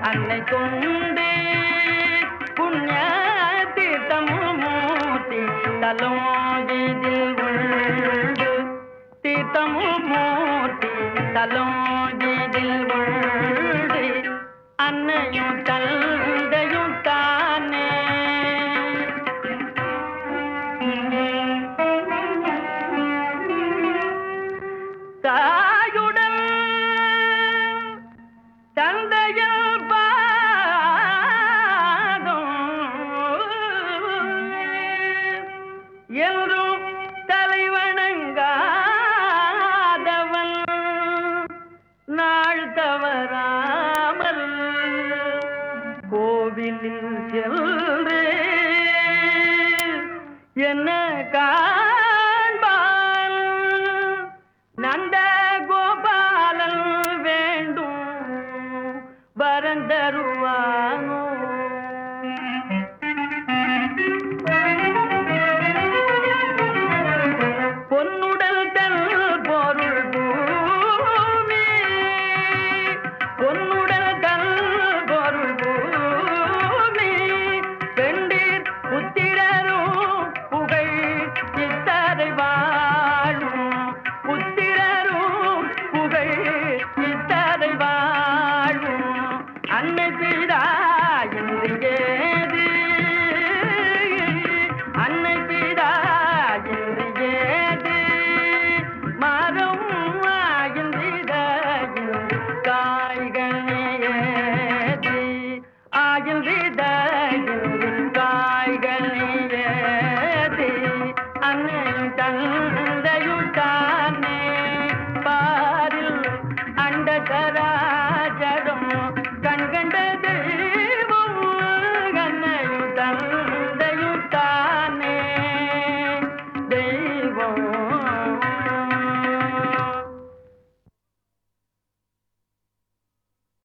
அன்னை கொண்டு புண்ணிய தீர்த்தமும் மூர்த்தி தலும் இதில் உண்டு தீர்த்தமும் மூர்த்தி தலும் இதில் உண்டு அன்னையும் தந்தையும் தானே தாயுடன் தந்தையில் பாதம் என்றும் தலைவணங்காதவன் நாள் தவறாமல் கோவிலில் சென்று என்ன காண்பான் நந்த கோபாலன் வேண்டும் வரந்தருவானோ பொன்னுடல் தன் பொருள் பூமி பொன்னுடல் தன் பொருள் பூமி பெண்டீர் புத்திரரும் புகழ் சித்தரை வாழும் புத்திரரும் புகழ் சித்தரை வாழும் அன்னை பிதா